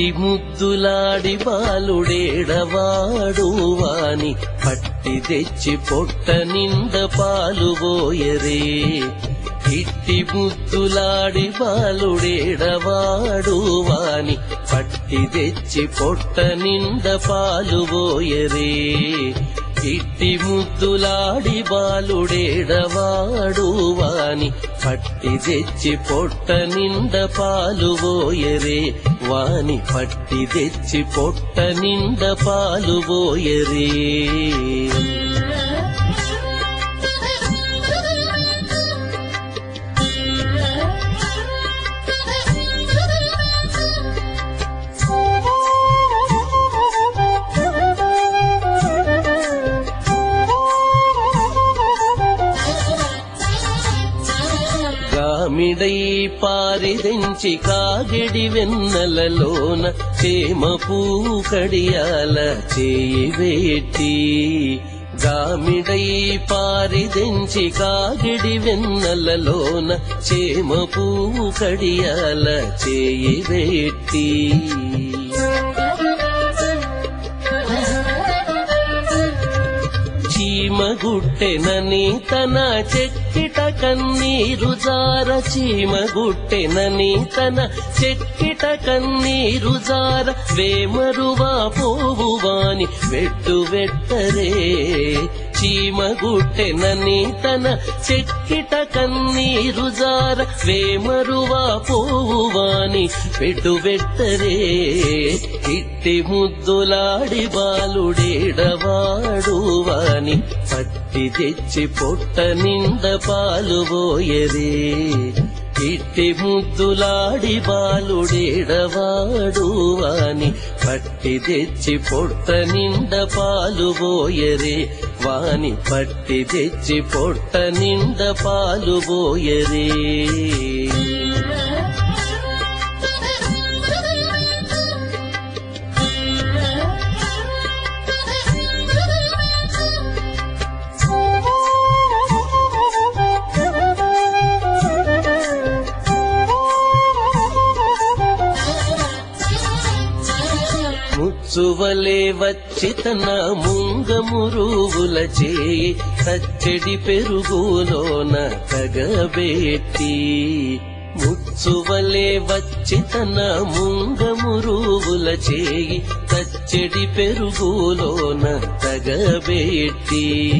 ఇట్టి ముద్దులాడి బాలుడేడవాడు వాని పట్టి తెచ్చి పొట్ట నింద పాలు పోయరే ఇట్టి ముద్దులాడి బాలుడేడవాడు వాని పట్టి తెచ్చి పొట్ట నింద పాలు పోయరే ఇట్టి ముద్దులాడి బాలుడేడవాడు వాని పట్టి తెచ్చి పొట్ట నింద పాలు పోయరే వాని పట్టి తెచ్చి పొట్ట నింద పాలు పోయరే గామిడై పారిదించి కాగిడి వెన్నెలలోన చేమ పువ్వు కడియాల చేయి వేటి గామిడై పారిదించి కాగిడి వెన్నెలలోన చేమ పువ్వు కడియాల చేయి వేటి చీమగుట్టెనని తన చెక్కిట కన్నీరు జార చీమగుట్టెనని తన చెక్కిట కన్నీరు జార వేమరువా పోవువాని వెట్టు వెట్టరే చీమగుట్టెనని తన చెక్కిట కన్నీరు జార వేమరువా పోవువాని పెట్టు వెట్టరే ఇట్టి ముద్దులాడి బాలుడేడవాడు వాని పట్టి తెచ్చి పొట్ట నింద పాలు పోయరే ఇట్టి ముద్దులాడి బాలుడేడవాడు వాని పట్టి తెచ్చి పొట్ట నింద పాలు పోయరే వాని పట్టి తెచ్చి పొట్ట నింద పాలు పోయరే ముచ్చువలే వచ్చి తన ముంగమురువుల చేయి తచ్చడి పెరుగులోన తగబెట్టి ముచ్చువలే వచ్చి తన ముంగమురువుల చేయి తచ్చడి పెరుగులోన తగబెట్టి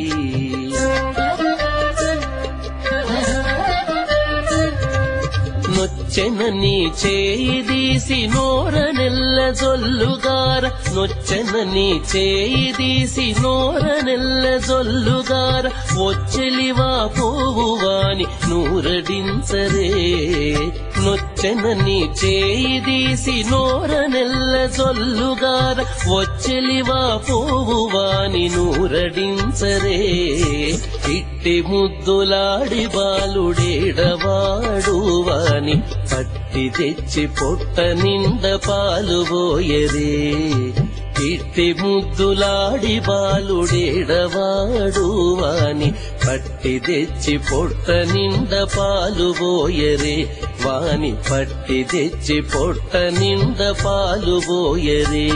నొచ్చెనని చేయి తీసి నోర నెల్ల జొల్లుగార నొచ్చెనని చేయి తీసి నోర నెల్ల జొల్లుగార వచ్చెలివా పోవువాని నూరడించరే నొచ్చెనని చేయి తీసి నోర నెల్ల జొల్లుగార వచ్చెలివా పోవువాని నూరడించరే ఇట్టి ముద్దులాడి బాలుడేడవాడు వాని పట్టి తెచ్చి పొట్ట నింద పాలు పోయరే ఇట్టి ముద్దులాడి బాలుడేడవాడు వాని పట్టి తెచ్చి పొట్ట నింద పాలు పోయరే వాని పట్టి తెచ్చి పొట్ట నింద పాలు పోయరే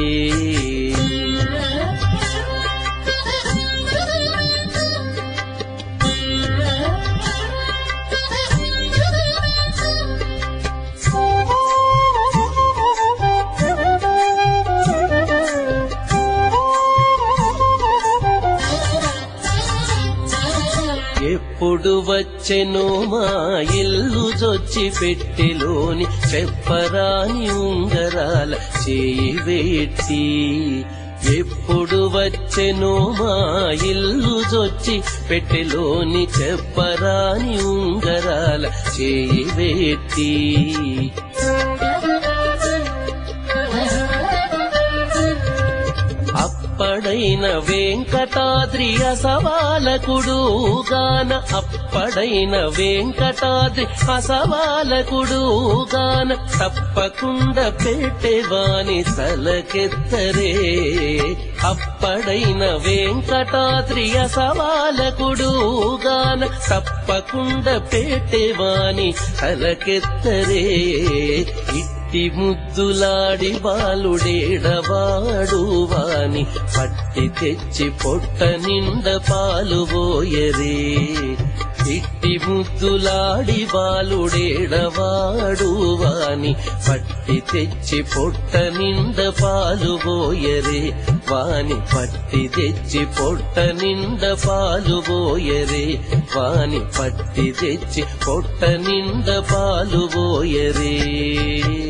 ఎప్పుడు వచ్చెను మా ఇల్లు జొచ్చి పెట్టెలోని చెప్పరాని ఉంగరాల చేయి వేట్టి ఎప్పుడు వచ్చెను మా ఇల్లు జొచ్చి పెట్టెలోని చెప్పరాని ఉంగరాల చేయి వేట్టి అప్పడైన వెంకటాద్రి అసవాలకుడు గాన అప్పడైన వెంకటాద్రి అసవాలకుడు గాన తప్పకుండా పెట్టేవాని తలకెత్తరే అప్పడైన వెంకటాద్రి అసవాలకుడు గాన తప్పకుండా పెట్టేవాని తలకెత్తరే ఇట్టి ఇట్టి ముద్దులాడి బాలుడేడవాడు వాని పట్టి తెచ్చి పొట్ట నిండ పాలు పోయరే ఇట్టి ముద్దులాడి బాలుడేడవాడు వాని పట్టి తెచ్చి పొట్ట నిండ పాలు పోయరే వాని పట్టి తెచ్చి పొట్ట నిండ పాలు పోయరే వాని పట్టి తెచ్చి పొట్ట నిండ పాలు పోయరే